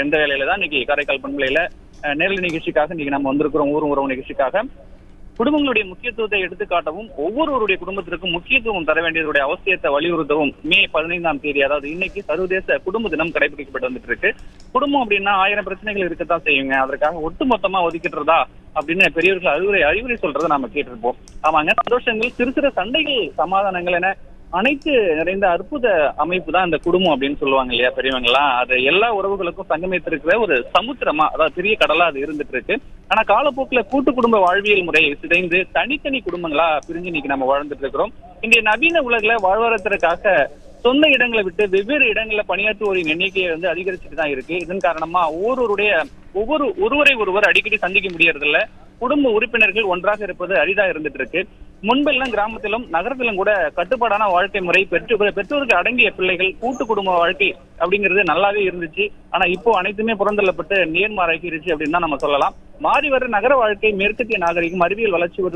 அப்படிங்கிற எந்த வேலையில தான் இன்னைக்கு காரைக்கால் பண்பலையில அஹ், நேரலை நிகழ்ச்சிக்காக இன்னைக்கு நம்ம வந்திருக்கிறோம் ஊரும் உறவு நிகழ்ச்சிக்காக குடும்பங்களுடைய முக்கியத்துவத்தை எடுத்து காட்டவும் ஒவ்வொருவருடைய குடும்பத்திற்கும் முக்கியத்துவம் தர வேண்டியதுடைய அவசியத்தை வலியுறுத்தவும் மே பதினைந்தாம் தேதி அதாவது இன்னைக்கு சர்வதேச குடும்ப தினம் கடைபிடிக்கப்பட்டு வந்துட்டு இருக்கு குடும்பம் அப்படின்னா ஆயிரம் பிரச்சனைகள் இருக்கத்தான் செய்யுங்க அதற்காக ஒட்டுமொத்தமா ஒதுக்கிட்டுறதா அப்படின்னு பெரியவர்கள் அறிவுரை அறிவுரை சொல்றதை நாம கேட்டிருப்போம் ஆமாங்க சந்தோஷங்கள் சிறு சிறு சண்டைகள் சமாதானங்கள் என அனைத்து நிறைந்த அற்புத அமைப்பு தான் இந்த குடும்பம் அப்படின்னு சொல்லுவாங்க இல்லையா பெரியவங்கலாம் அது எல்லா உறவுகளுக்கும் சங்கமித்திருக்கிற ஒரு சமுத்திரமா அதாவது பெரிய கடலா அது இருந்துட்டு இருக்கு ஆனா காலப்போக்குல கூட்டு குடும்ப வாழ்வியல் முறை சிதைந்து தனித்தனி குடும்பங்களா பிரிஞ்சு இன்னைக்கு நம்ம வாழ்ந்துட்டு இருக்கிறோம் இன்றைய நவீன உலகில வாழ்வாதாரத்திற்காக சொந்த இடங்களை விட்டு வெவ்வேறு இடங்கள்ல பணியாற்றுவோரின் எண்ணிக்கை வந்து அதிகரிச்சுட்டு தான் இருக்கு இதன் காரணமா ஒவ்வொருவருடைய ஒவ்வொரு ஒருவரை ஒருவர் அடிக்கடி சந்திக்க முடியறது இல்ல குடும்ப உறுப்பினர்கள் ஒன்றாக இருப்பது அரிதா இருந்துட்டு இருக்கு முன்பெல்லாம் கிராமத்திலும் நகரத்திலும் கூட கட்டுப்பாடான வாழ்க்கை முறை பெற்று பெற்றோருக்கு அடங்கிய பிள்ளைகள் கூட்டு குடும்ப வாழ்க்கை அப்படிங்கிறது நல்லாவே இருந்துச்சு ஆனா இப்போ அனைத்துமே புறந்தள்ளப்பட்டு நேர்மாறாகிருச்சு அப்படின்னு தான் நம்ம சொல்லலாம் மாறி வர நகர வாழ்க்கை மேற்கத்திய நாகரிகம் அறிவியல் வளர்ச்சி ஒரு